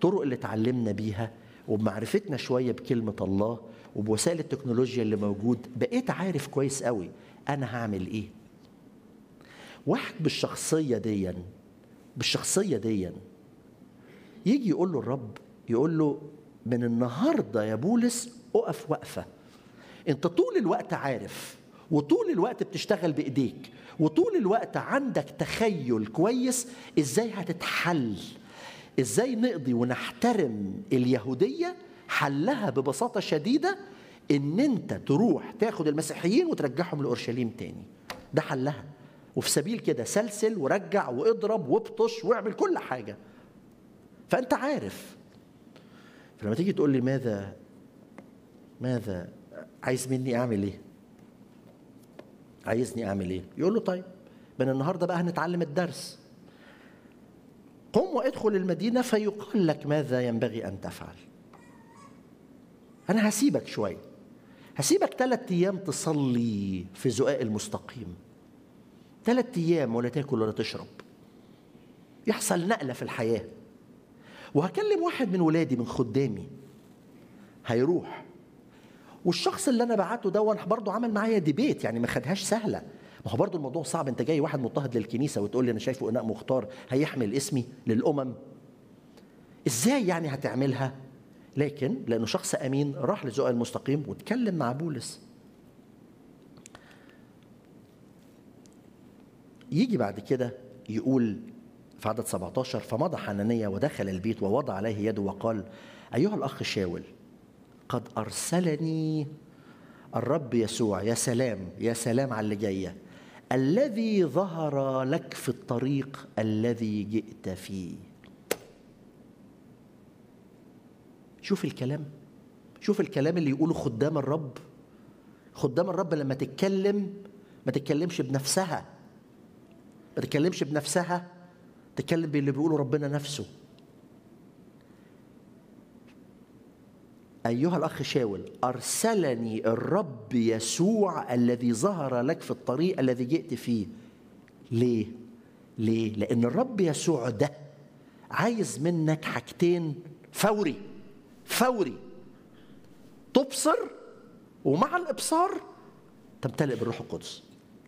بالطرق اللي اتعلمنا بيها وبمعرفتنا شويه بكلمه الله وبوسائل التكنولوجيا اللي موجود بقيت عارف كويس قوي انا هعمل ايه واحد بالشخصيه ديا بالشخصيه ديا يجي يقول له الرب يقول له من النهارده يا بولس اقف وقفه انت طول الوقت عارف وطول الوقت بتشتغل بايديك وطول الوقت عندك تخيل كويس ازاي هتتحل ازاي نقضي ونحترم اليهوديه حلها ببساطه شديده ان انت تروح تاخد المسيحيين وترجعهم لاورشليم تاني ده حلها وفي سبيل كده سلسل ورجع واضرب وابطش واعمل كل حاجه فانت عارف فلما تيجي تقول لي ماذا ماذا عايز مني اعمل ايه عايزني اعمل ايه يقول له طيب من النهارده بقى هنتعلم الدرس قم وادخل المدينه فيقال لك ماذا ينبغي ان تفعل انا هسيبك شويه هسيبك ثلاث ايام تصلي في زقاق المستقيم ثلاث ايام ولا تاكل ولا تشرب يحصل نقله في الحياه وهكلم واحد من ولادي من خدامي هيروح والشخص اللي انا بعته ده برضه عمل معايا ديبيت يعني ما خدهاش سهله ما هو برضه الموضوع صعب انت جاي واحد مضطهد للكنيسه وتقول لي انا شايفه اناء مختار هيحمل اسمي للامم ازاي يعني هتعملها لكن لانه شخص امين راح لزقاق المستقيم واتكلم مع بولس يجي بعد كده يقول في عدد 17 فمضى حنانية ودخل البيت ووضع عليه يده وقال أيها الأخ شاول قد أرسلني الرب يسوع يا سلام يا سلام على اللي جاية الذي ظهر لك في الطريق الذي جئت فيه شوف الكلام شوف الكلام اللي يقوله خدام الرب خدام الرب لما تتكلم ما تتكلمش بنفسها ما تتكلمش بنفسها تتكلم باللي بيقوله ربنا نفسه أيها الأخ شاول أرسلني الرب يسوع الذي ظهر لك في الطريق الذي جئت فيه ليه؟ ليه؟ لأن الرب يسوع ده عايز منك حاجتين فوري فوري تبصر ومع الإبصار تمتلئ بالروح القدس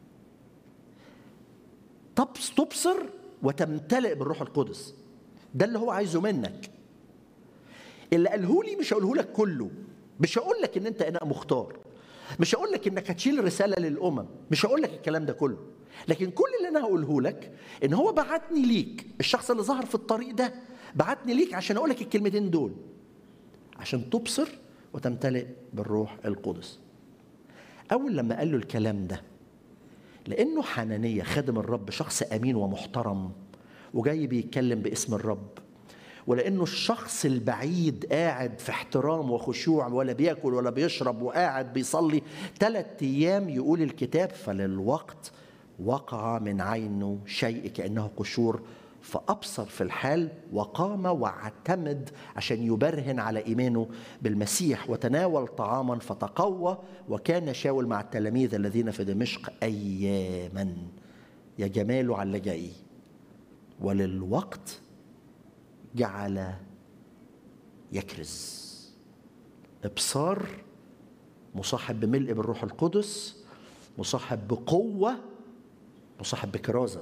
تبصر وتمتلئ بالروح القدس ده اللي هو عايزه منك اللي قاله لي مش هقوله لك كله مش هقول لك ان انت اناء مختار مش هقول لك انك هتشيل رساله للامم مش هقول لك الكلام ده كله لكن كل اللي انا هقوله لك ان هو بعتني ليك الشخص اللي ظهر في الطريق ده بعتني ليك عشان اقول لك الكلمتين دول عشان تبصر وتمتلئ بالروح القدس اول لما قال له الكلام ده لانه حنانيه خادم الرب شخص امين ومحترم وجاي بيتكلم باسم الرب ولانه الشخص البعيد قاعد في احترام وخشوع ولا بياكل ولا بيشرب وقاعد بيصلي ثلاث ايام يقول الكتاب فللوقت وقع من عينه شيء كانه قشور فابصر في الحال وقام واعتمد عشان يبرهن على ايمانه بالمسيح وتناول طعاما فتقوى وكان شاول مع التلاميذ الذين في دمشق اياما يا جماله على اللي جاي وللوقت جعل يكرز ابصار مصاحب بملء بالروح القدس مصاحب بقوه مصاحب بكرازه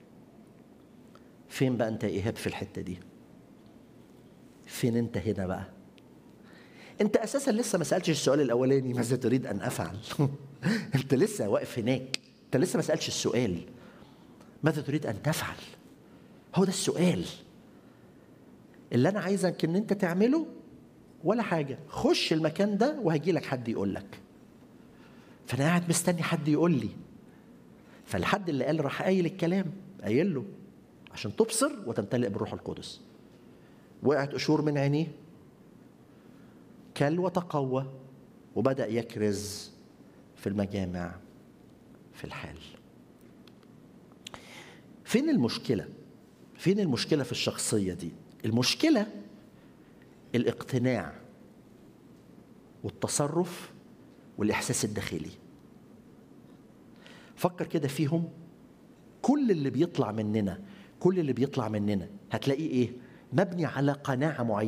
فين بقى انت يا ايهاب في الحته دي فين انت هنا بقى انت اساسا لسه ما سالتش السؤال الاولاني ماذا تريد ان افعل انت لسه واقف هناك انت لسه ما سالتش السؤال ماذا تريد ان تفعل هو ده السؤال اللي انا عايزك ان انت تعمله ولا حاجه خش المكان ده وهيجي لك حد يقول لك فانا قاعد مستني حد يقول لي فالحد اللي قال راح قايل الكلام قايل له عشان تبصر وتمتلئ بالروح القدس وقعت قشور من عينيه كل وتقوى وبدأ يكرز في المجامع في الحال فين المشكلة؟ فين المشكلة في الشخصية دي؟ المشكلة الاقتناع والتصرف والإحساس الداخلي فكر كده فيهم كل اللي بيطلع مننا كل اللي بيطلع مننا هتلاقيه ايه مبني على قناعه معينه